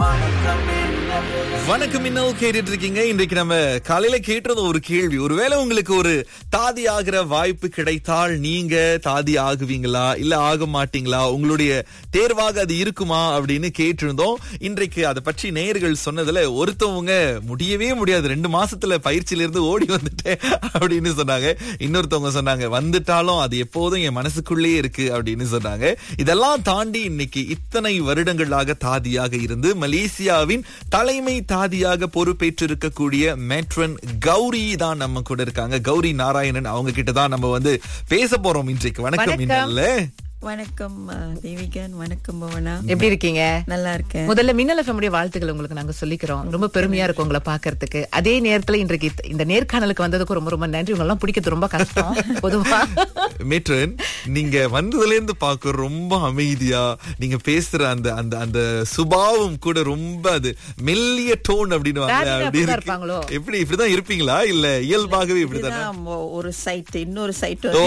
வணக்கம் இன்னும் கேட்டுட்டு இருக்கீங்க இன்றைக்கு நம்ம காலையில கேட்டது ஒரு கேள்வி ஒருவேளை உங்களுக்கு ஒரு தாதி ஆகிற வாய்ப்பு கிடைத்தால் நீங்க தாதி ஆகுவீங்களா இல்ல ஆக மாட்டீங்களா உங்களுடைய தேர்வாக அது இருக்குமா அப்படின்னு கேட்டிருந்தோம் இன்றைக்கு அதை பற்றி நேயர்கள் சொன்னதுல ஒருத்தவங்க முடியவே முடியாது ரெண்டு மாசத்துல பயிற்சியில இருந்து ஓடி வந்துட்டேன் அப்படின்னு சொன்னாங்க இன்னொருத்தவங்க சொன்னாங்க வந்துட்டாலும் அது எப்போதும் என் மனசுக்குள்ளேயே இருக்கு அப்படின்னு சொன்னாங்க இதெல்லாம் தாண்டி இன்னைக்கு இத்தனை வருடங்களாக தாதியாக இருந்து மலேசியாவின் தலைமை தாதியாக பொறுப்பேற்றிருக்கக்கூடிய மேட்ரன் கௌரி தான் நம்ம கூட இருக்காங்க கௌரி நாராயணன் அவங்க கிட்ட தான் நம்ம வந்து பேச போறோம் இன்றைக்கு வணக்கம் வணக்கம். இன்னல்ல வணக்கம் அஹ், தேவிகன் வணக்கம் பவனா எப்படி இருக்கீங்க நல்லா இருக்கேன் முதல்ல மின்னல் FM உடைய வாழ்த்துக்கள் உங்களுக்கு நாங்க சொல்லிக்கிறோம் ரொம்ப பெருமையா இருக்கும் உங்களை பாக்குறதுக்கு அதே நேரத்துல இன்றைக்கு இந்த- இந்த நேர்காணலுக்கு வந்ததுக்கு ரொம்ப ரொம்ப நன்றி உங்க எல்லாம் பிடிக்கிறது ரொம்ப கஷ்டம் பொதுவா மேட்ரன் நீங்க வந்ததுல இருந்து பார்க்க ரொம்ப அமைதியா நீங்க பேசுற அந்த அந்த அந்த சுபாவம் கூட ரொம்ப அது மெல்லிய டோன் அப்படின்னு தாதினா அப்படி அப்படிதான் இருக்கு. இருப்பாங்களோ? எப்படி இப்படிதான் இருப்பீங்களா இல்ல இயல்பாகவே இப்படிதானே இதுதான் மொ- ஒரு சைட் இன்னொரு சைட் ஓ.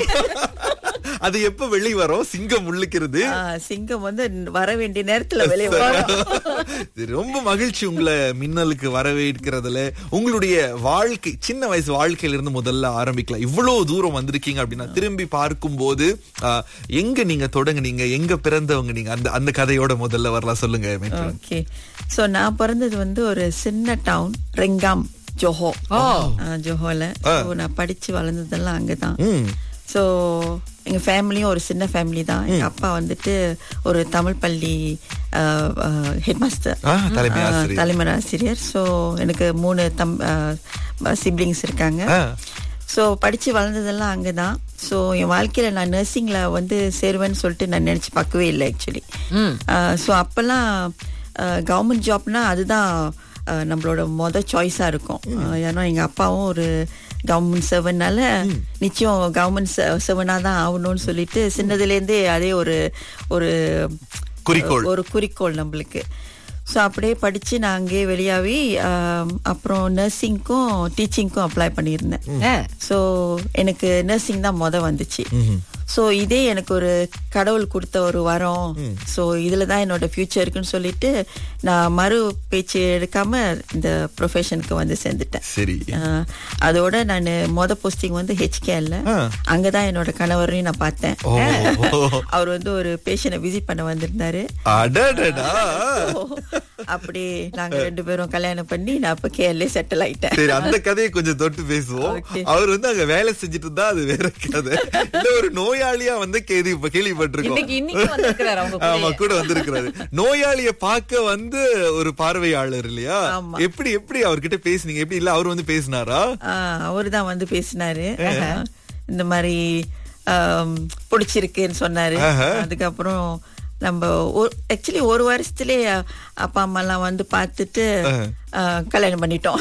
அது எப்ப வெளிய வரும் சிங்கம் உள்ளுக்கிறது சிங்கம் வந்து வர வேண்டிய நேரத்துல வெளியே வரும் இது ரொம்ப மகிழ்ச்சி உங்களை மின்னலுக்கு வரவேற்கிறதுல உங்களுடைய வாழ்க்கை சின்ன வயசு வாழ்க்கையில இருந்து முதல்ல ஆரம்பிக்கலாம் இவ்வளவு தூரம் வந்திருக்கீங்க அப்படின்னா திரும்பி பார்க்கும்போது ஆஹ், எங்க நீங்க தொடங்குனீங்க எங்க பிறந்தவங்க நீங்க அந்த அந்த கதையோட முதல்ல வரலாம் சொல்லுங்க மேட்ரன். ஓகே சோ நான் பிறந்தது வந்து ஒரு சின்ன டவுன் ரெங்காம் ஜோஹோ அஹ், ஜோஹோல So, நான் படிச்சு வளர்ந்ததெல்லாம் அங்கதான் ம் ஸோ எங்க ஃபேமிலியும் ஒரு சின்ன ஃபேமிலி தான் எங்க அப்பா வந்துட்டு ஒரு தமிழ் பள்ளி ஹெட் மாஸ்டர் ஆ, தலைமை ஆசிரியர். தலைமை ஆசிரியர் ஸோ எனக்கு மூணு தம் சிப்ளிங்ஸ் இருக்காங்க ஆ. ஸோ படிச்சு வளர்ந்ததெல்லாம் அங்கதான் ஸோ என் வாழ்க்கையில நான் நர்சிங்ல வந்து சேருவேன்னு சொல்லிட்டு நான் நினைச்சு பார்க்கவே இல்லை ஆக்சுவலி ஸோ அப்பெல்லாம் கவர்மெண்ட் ஜாப்னா அதுதான் அஹ், நம்மளோட மொத சாய்ஸா இருக்கும் அஹ், ஏன்னா எங்க அப்பாவும் ஒரு கவர்மெண்ட் சர்வனால நிச்சயம் கவர்மெண்ட் சர்வனா தான் ஆகணும்னு சொல்லிட்டு சின்னதுலேருந்தே அதே ஒரு ஒரு குறிக்கோள். ஒரு குறிக்கோள் நம்மளுக்கு ஸோ அப்படியே படிச்சு நான் அங்கேயே வெளியாகி ஆம், அப்புறம் நர்சிங்க்கும் டீச்சிங்க்கும் அப்ளை பண்ணியிருந்தேன் ஆ. ஸோ எனக்கு நர்சிங் தான் மொத வந்துச்சு ஸோ இதே எனக்கு ஒரு கடவுள் கொடுத்த ஒரு வரம் ஸோ இதில் தான் என்னோட ஃபியூச்சர் இருக்குன்னு சொல்லிட்டு நான் மறு பேச்சு எடுக்காம இந்த ப்ரொஃபஷனுக்கு வந்து சேர்ந்துட்டேன் சரி ஆஹ், அதோட நான் மொத போஸ்டிங் வந்து ஹெச்கேல ஆ. அங்கதான் என்னோட கணவரையும் நான் பார்த்தேன் ஓ அவர் வந்து ஒரு பேஷனை விசிட் பண்ண வந்திருந்தாரு அடடடா அப்படி நாங்க ரெண்டு பேரும் கல்யாணம் பண்ணி நான் அப்ப கேரளே செட்டில் ஆயிட்டேன் சரி அந்த கதையை கொஞ்சம் தொட்டு பேசுவோம் Okay. அவர் வந்து அங்க வேலை செஞ்சுட்டு இருந்தா அது வேற கதை இல்ல ஒரு நோயாளியா வந்து கேள்வி கேள்விப்பட்டிருக்கோம் இன்னைக்கு இன்னைக்கு வந்திருக்கிறாரு அவங்க ஆமா கூடயே. கூட வந்திருக்கிறாரு நோயாளிய பார்க்க வந்து ஒரு பார்வையாளர் இல்லையா ஆமா. எப்படி எப்படி அவர்கிட்ட பேசுனீங்க எப்படி இல்ல அவர் வந்து பேசினாரா அவர் தான் வந்து பேசினாரு இந்த மாதிரி ஆம், பிடிச்சிருக்குன்னு சொன்னாரு அதுக்கப்புறம் நம்ம ஆக்சுவலி ஒரு வருஷத்துலயே அப்பா அம்மா எல்லாம் வந்து பார்த்துட்டு ஆ, கல்யாணம் பண்ணிட்டோம்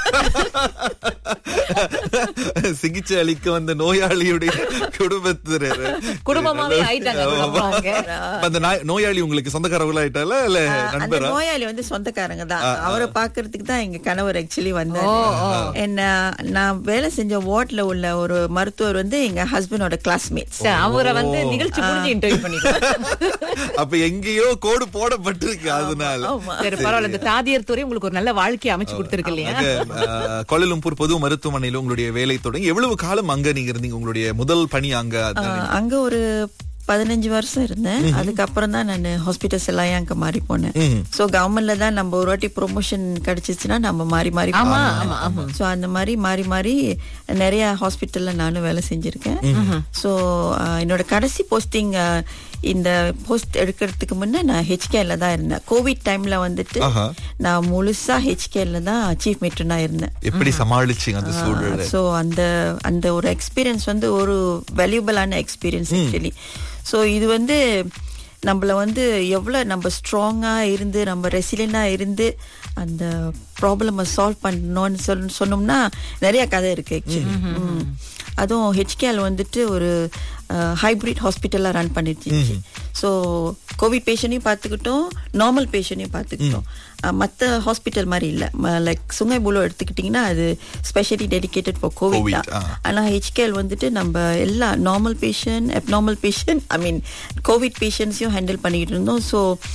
சிகிச்சை அளிக்க வந்த நோயாளியுடைய குடும்பத்தினர் குடும்பமாவே ஆயிட்டாங்க அதுக்கப்புறம் அவங்க. அப்ப அந்த நாய்- நோயாளி உங்களுக்கு சொந்தக்காரவங்களா ஆயிட்டால இல்ல அந்த நண்பரா நோயாளி வந்து சொந்தக்காரங்க தான் அவரை பாக்குறதுக்கு தான் எங்க கணவர் ஆக்சுவலி வந்தாரு என்ன நான் வேலை செஞ்ச வார்ட்ல உள்ள ஒரு மருத்துவர் வந்து எங்க ஹஸ்பண்டோட கிளாஸ்மேட்ஸ் சரி, அவரை வந்து நிகழ்ச்சி முடிஞ்சு இன்டர்வியூ பண்ணிக்கலாம் அப்ப எங்கேயோ கோடு போடப்பட்டிருக்கு அதனால ஆமா சரி பரவாயில்ல இந்த தாதியர் துறை உங்களுக்கு ஒரு நல்ல வாழ்க்கையை அமைச்சு கொடுத்திருக்கு இல்லையா கோலலம்பூர் பொது மருத்துவமனையில உங்களுடைய வேலை தொடங்கி எவ்வளவு காலம் அங்க நீங்க இருந்தீங்க உங்களுடைய முதல் பணி அங்க அதான். ஆஹ், அங்க ஒரு பதினஞ்சு வருஷம் இருந்தேன் அதுக்கப்புறம் தான் நான் ஹாஸ்பிட்டல்ஸ் எல்லாம் அங்க மாறி போனேன் சோ கவர்மெண்ட்ல தான் நம்ம ஒரு வாட்டி ப்ரொமோஷன் கிடைச்சிச்சுன்னா நம்ம மாறி மாறி ஆமா, போகலாம். ஆமா, ஆமா. சோ அந்த மாதிரி மாறி மாறி நிறைய ஹாஸ்பிட்டல்ல நானும் வேலை செஞ்சிருக்கேன் சோ என்னோட கடைசி போஸ்டிங் இந்த போஸ்ட் எடுக்கிறதுக்கு முன்ன நான் ஹெச்கேல தான் இருந்தேன் கோவிட் டைம்ல வந்துட்டு ஆஹா. நான் முழுசா ஹெச்கேல தான் சீஃப் மெட்ரனா இருந்தேன் எப்படி சமாளிச்சீங்க அந்த சூழலை ஸோ அந்த அந்த ஒரு எக்ஸ்பீரியன்ஸ் வந்து ஒரு வேல்யூபிளான எக்ஸ்பீரியன்ஸ் ஆக்சுவலி ஸோ இது வந்து நம்மள வந்து எவ்வளோ நம்ம ஸ்ட்ராங்காக இருந்து நம்ம ரெசிலியண்டாக இருந்து அந்த ப்ராப்ளமை சால்வ் பண்ணணும்னு சொல் சொன்னோம்னா நிறைய கதை இருக்கு ஆக்சுவலி அதுவும் ஹெச்கேஎல் வந்துட்டு ஒரு ஹைப்ரிட் ஹாஸ்பிட்டலாக ரன் பண்ணிட்டு ஸோ கோவிட் பேஷண்ட்டையும் பார்த்துக்கிட்டோம் நார்மல் பேஷண்ட்டையும் பார்த்துக்கிட்டோம் மற்ற ஹாஸ்பிட்டல் மாதிரி இல்லை லைக் சுங்கை புலோ எடுத்துக்கிட்டிங்கன்னா அது specially dedicated for COVID COVID, தான் ஆ. ஆனால் ஹெச்கேஎல் வந்துட்டு நம்ம எல்லா normal patient abnormal patient I mean COVID பேஷண்ட்ஸையும் ஹேண்டில் பண்ணிக்கிட்டு இருந்தோம் ஸோ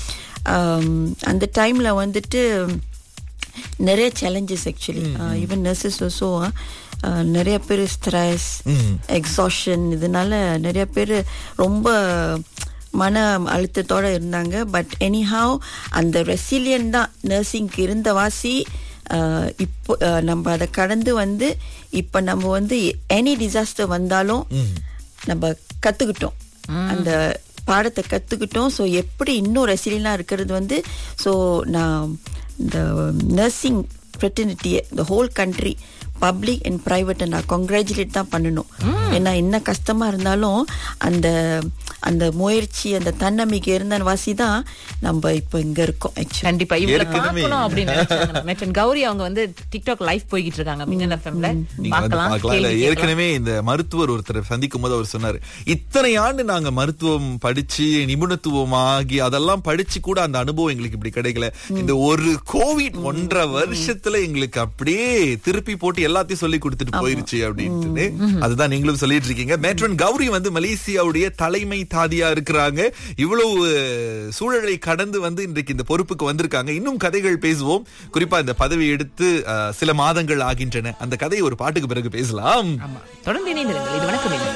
அந்த டைம்ல வந்துட்டு நிறைய சேலஞ்சஸ் ஆக்சுவலி ஈவன் நர்சஸ் ஓசோ நிறைய பேர் ஸ்ட்ரெஸ் எக்ஸாஷன் இதனால நிறைய பேர் ரொம்ப மன அழுத்தத்தோட இருந்தாங்க பட் எனிஹாவ் அந்த ரெசிலியன் தான் நர்சிங்க்கு இருந்த வாசி அஹ், இப்போ அஹ், நம்ம அதை கடந்து வந்து இப்போ நம்ம வந்து எனி டிசாஸ்டர் வந்தாலும் நம்ம கத்துக்கிட்டோம் அந்த பாடத்தை கத்துக்கிட்டோம் ஸோ எப்படி இன்னும் ரெசிலியனா இருக்கிறது வந்து ஸோ நான் இந்த நர்சிங் ஃப்ரெட்டர்னிட்டியை இந்த ஹோல் கண்ட்ரி பப்ளிக் அண்ட் ப்ரைவேட்டை நான் கங்க்ராச்சுலேட் தான் பண்ணணும் ஏன்னா என்ன கஷ்டமா இருந்தாலும் அந்த அந்த முயற்சி அந்த தன்னம்பிக்கை இருந்த வாசி தான் நம்ம இப்போ இங்க இருக்கோம் ஆக்சுவலி கண்டிப்பா இவங்களை ஏற்கனவே- பார்க்கணும் அப்படின்னு நினைச்சாங்க மேட்டன் கௌரி அவங்க வந்து டிக்டாக் லைவ் போய்கிட்டு இருக்காங்க மின்னல் எஃப்எம்ல நீங்க வந்து பார்க்கலாம் பார்க்கலாம் இல்ல, கேள்வி கேட்கலாம். ஏற்கனவே இந்த மருத்துவர் ஒருத்தர் சந்திக்கும் போது அவர் சொன்னாரு இத்தனை ஆண்டு நாங்க மருத்துவம் படிச்சு நிபுணத்துவமாகி அதெல்லாம் படிச்சு கூட அந்த அனுபவம் எங்களுக்கு இப்படி கிடைக்கல இந்த ஒரு கோவிட் ஒன்றரை வருஷத்துல எங்களுக்கு அப்படியே திருப்பி போட்டு எல்லாத்தையும் சொல்லி கொடுத்துட்டு போயிருச்சு அப்படின்ட்டு அதுதான் நீங்களும் சொல்லிட்டு இருக்கீங்க மேட்ரன் கௌரி வந்து மலேசியாவுடைய தலைமை தாதியா இருக்கிறாங்க இவ்வளவு சூழலை கடந்து வந்து இன்றைக்கு இந்த பொறுப்புக்கு வந்திருக்காங்க இன்னும் கதைகள் பேசுவோம் குறிப்பா இந்த பதவி எடுத்து அஹ், சில மாதங்கள் ஆகின்றன அந்த கதையை ஒரு பாட்டுக்கு பிறகு பேசலாம் ஆமா தொடர்ந்து இணைந்திருங்கள் இது வணக்கம்